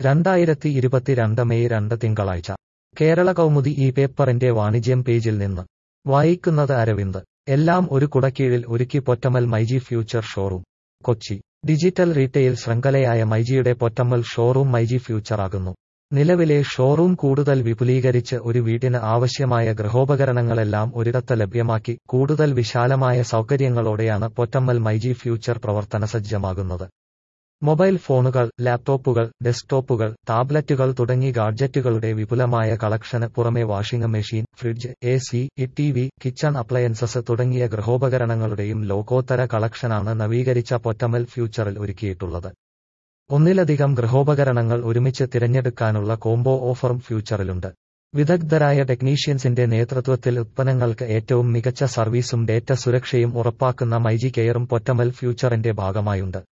രണ്ടായിരത്തി ഇരുപത്തിരണ്ട് മെയ് രണ്ട് തിങ്കളാഴ്ച കേരള കൗമുദി ഈ പേപ്പറിന്റെ വാണിജ്യം പേജിൽ നിന്ന് വായിക്കുന്നത് അരവിന്ദ് എല്ലാം ഒരു കുടക്കീഴിൽ ഒരുക്കി Pottammal myG future showroom Kochi digital retail ശൃംഖലയായ മൈജിയുടെ പൊറ്റമ്മൽ ഷോറൂം മൈജി ഫ്യൂച്ചർ ആകുന്നു നിലവിലെ ഷോറൂം കൂടുതൽ വിപുലീകരിച്ച് ഒരു വീടിന് ആവശ്യമായ ഗൃഹോപകരണങ്ങളെല്ലാം ഒരിടത്ത് ലഭ്യമാക്കി കൂടുതൽ വിശാലമായ സൗകര്യങ്ങളോടെയാണ് പൊറ്റമ്മൽ മൈജി ഫ്യൂച്ചർ പ്രവർത്തനസജ്ജമാകുന്നത് മൊബൈൽ ഫോണുകൾ ലാപ്ടോപ്പുകൾ ഡെസ്ക്ടോപ്പുകൾ ടാബ്ലറ്റുകൾ തുടങ്ങി ഗാഡ്ജറ്റുകളുടെ വിപുലമായ കളക്ഷന് പുറമെ washing machine fridge A C T V kitchen appliances തുടങ്ങിയ ഗൃഹോപകരണങ്ങളുടെയും ലോകോത്തര കളക്ഷനാണ് നവീകരിച്ച പൊറ്റമൽ ഫ്യൂച്ചറിൽ ഒരുക്കിയിട്ടുള്ളത് ഒന്നിലധികം ഗൃഹോപകരണങ്ങൾ ഒരുമിച്ച് തിരഞ്ഞെടുക്കാനുള്ള കോംബോ ഓഫറും ഫ്യൂച്ചറിലുണ്ട് വിദഗ്ധരായ ടെക്നീഷ്യൻസിന്റെ നേതൃത്വത്തിൽ ഉത്പന്നങ്ങൾക്ക് ഏറ്റവും മികച്ച സർവീസും ഡേറ്റ സുരക്ഷയും ഉറപ്പാക്കുന്ന മൈജി കെയറും പൊറ്റമൽ ഫ്യൂച്ചറിന്റെ ഭാഗമായുണ്ട്